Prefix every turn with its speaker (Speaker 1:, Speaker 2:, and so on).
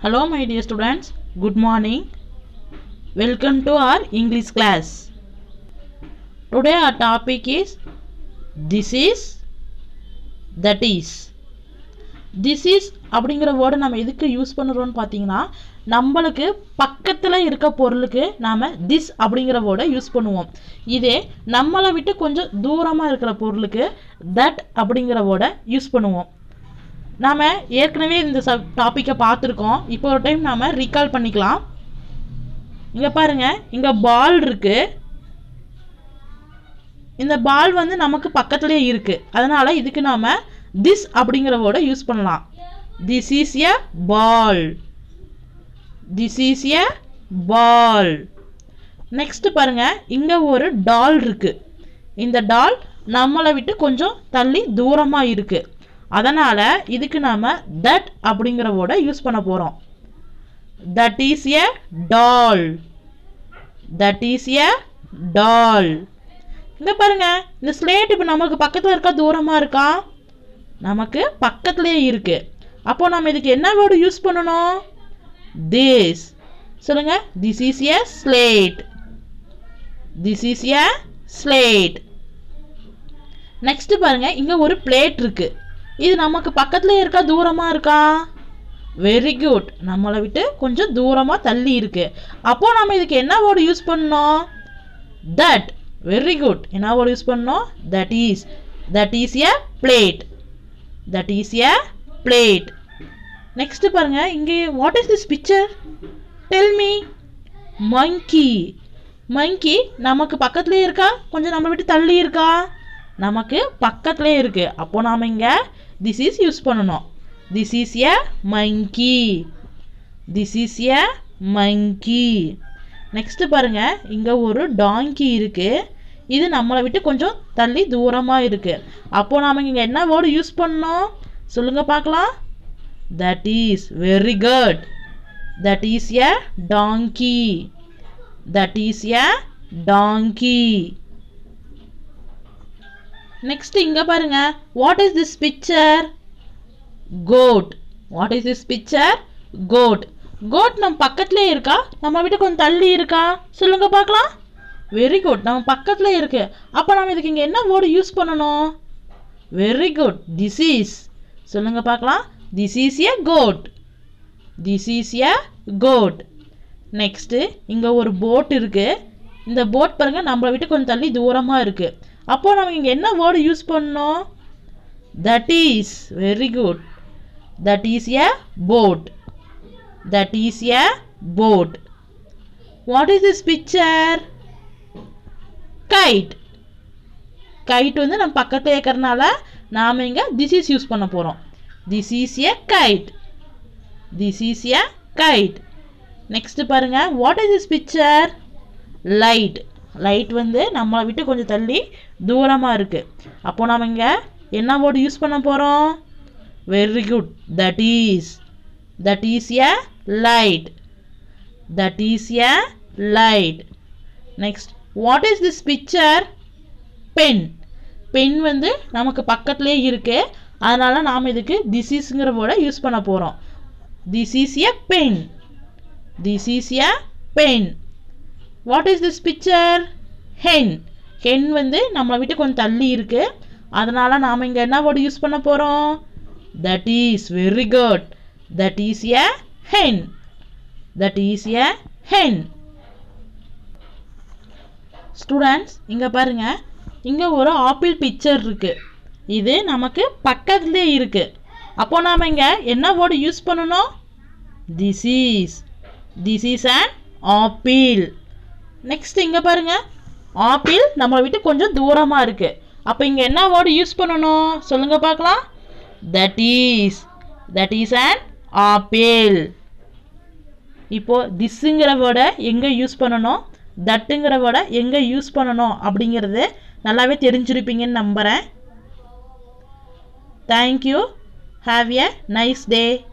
Speaker 1: Hello, my dear students. Good morning. Welcome to our English class. Today, our topic is this is, that is. This is அப்படிங்கிற வேர்டை நம்ம எதுக்கு use பண்ணுறோம்னு பார்த்தீங்கன்னா நம்மளுக்கு பக்கத்தில் இருக்க பொருளுக்கு நாம் திஸ் அப்படிங்கிற வேர்டை யூஸ் பண்ணுவோம் இதே நம்மளை விட்டு கொஞ்சம் தூரமாக இருக்கிற பொருளுக்கு தட் அப்படிங்கிற வேர்டை யூஸ் பண்ணுவோம் நாம் ஏற்கனவே இந்த சப் டாப்பிக்கை பார்த்துருக்கோம் இப்போ ஒரு டைம் நாம் ரீகால் பண்ணிக்கலாம் இங்கே பாருங்க இங்கே பால் இருக்கு இந்த பால் வந்து நமக்கு பக்கத்துலேயே இருக்கு அதனால இதுக்கு நாம திஸ் அப்படிங்கிற வேர்டை யூஸ் பண்ணலாம் this is a ball this is a ball next பாருங்க இங்க ஒரு டால் இருக்கு இந்த டால் நம்மளை விட்டு கொஞ்சம் தள்ளி தூரமா இருக்கு அதனால இதுக்கு நாம தட் அப்படிங்கிற வேர்டை யூஸ் பண்ண போறோம் that is a doll that is a doll இங்க பாருங்க இந்த ஸ்லேட் இப்போ நமக்கு பக்கத்தில் இருக்கா தூரமா இருக்கா நமக்கு பக்கத்துலேயே இருக்கு அப்போ நம்ம இதுக்கு என்ன வேர்டு யூஸ் பண்ணணும் திஸ் சொல்லுங்க this is a slate this is a slate next பாருங்க இங்க ஒரு பிளேட் இருக்கு இது நமக்கு பக்கத்துல இருக்கா தூரமா இருக்கா வெரி குட் நம்மளை விட்டு கொஞ்சம் தூரமா தள்ளி இருக்கு அப்போ நம்ம இதுக்கு என்ன வேர்டு யூஸ் பண்ணோம் தட் வெரி குட் என்ன வேர்டு யூஸ் பண்ணோம் that is that is a plate that is a plate next பாருங்க இங்கே what is this picture tell me monkey monkey நமக்கு பக்கத்துலேயே இருக்கா கொஞ்சம் நம்ம விட்டு தள்ளி இருக்கா நமக்கு பக்கத்துலேயே இருக்கு அப்போ நாம இங்க திஸ் இஸ் யூஸ் பண்ணணும் this is a monkey this is a monkey next பாருங்க இங்க ஒரு டாங்கி இருக்கு இது நம்மளை விட்டு கொஞ்சம் தள்ளி தூரமாக இருக்கு அப்போ நாம இங்கே என்ன வேர்டு யூஸ் பண்ணோம் சொல்லுங்க பார்க்கலாம் that is very good that is a donkey that is a donkey next இங்க பாருங்க what is this picture goat what is this picture goat goat நம்ம பக்கத்துலேயே இருக்கா நம்ம விட்டு கொஞ்சம் தள்ளி இருக்கா சொல்லுங்க பார்க்கலாம் வெரி குட் நம்ம பக்கத்தில் இருக்கு அப்போ நம்ம இதுக்கு இங்கே என்ன வேர்டு யூஸ் பண்ணணும் வெரி குட் திஸ் இஸ் சொல்லுங்க பார்க்கலாம் this is a goat this is a goat next இங்கே ஒரு போட் இருக்கு இந்த போட் பாருங்க நம்மளை விட்டு கொஞ்சம் தள்ளி தூரமாக இருக்கு அப்போ நம்ம இங்கே என்ன வேர்டு யூஸ் பண்ணோம் that is very good that is a boat that is a boat what is this picture kite kite வந்து நம்ம பக்கத்தில் இருக்கிறனால நாம் இங்கே திஸ் இஸ் யூஸ் பண்ண போகிறோம் this is a kite this is a kite next பாருங்க what is this picture light light வந்து நம்மளை விட்டு கொஞ்சம் தள்ளி தூரமாக இருக்குது அப்போ நாம் இங்கே என்ன வேர்டு யூஸ் பண்ண போகிறோம் very good that is that is a light that is a light next what is this picture pen pen வந்து நமக்கு பக்கத்துலேயே இருக்கு அதனால நாம் இதுக்கு திஸ் இஸ்ங்கிற வேர்டை யூஸ் பண்ண போகிறோம் this is a pen this is a pen what is this picture hen hen வந்து நம்மளை விட்டு கொஞ்சம் தள்ளி இருக்கு அதனால நாம் இங்கே என்ன வேர்டு யூஸ் பண்ண போகிறோம் that is very good that is a hen that is a hen students இங்கே பாருங்க இங்கே ஒரு ஆப்பிள் பிக்சர் இருக்கு இது நமக்கு பக்கத்துலேயே இருக்கு அப்போ நாம் இங்கே என்ன வேர்டு யூஸ் பண்ணணும் this is this is an apple next இங்கே பாருங்க ஆப்பிள் நம்மளை விட்டு கொஞ்சம் தூரமாக இருக்கு அப்போ இங்கே என்ன வேர்டு யூஸ் பண்ணணும் சொல்லுங்க பார்க்கலாம் that is that is an apple இப்போ திஸ்ஸுங்கிற வேர்டை எங்கே யூஸ் பண்ணணும் தட்டுங்கிற வேர்டை எங்கே யூஸ் பண்ணணும் அப்படிங்கிறது நல்லாவே தெரிஞ்சிருப்பீங்கன்னு நம்புகிறேன் thank you have a nice day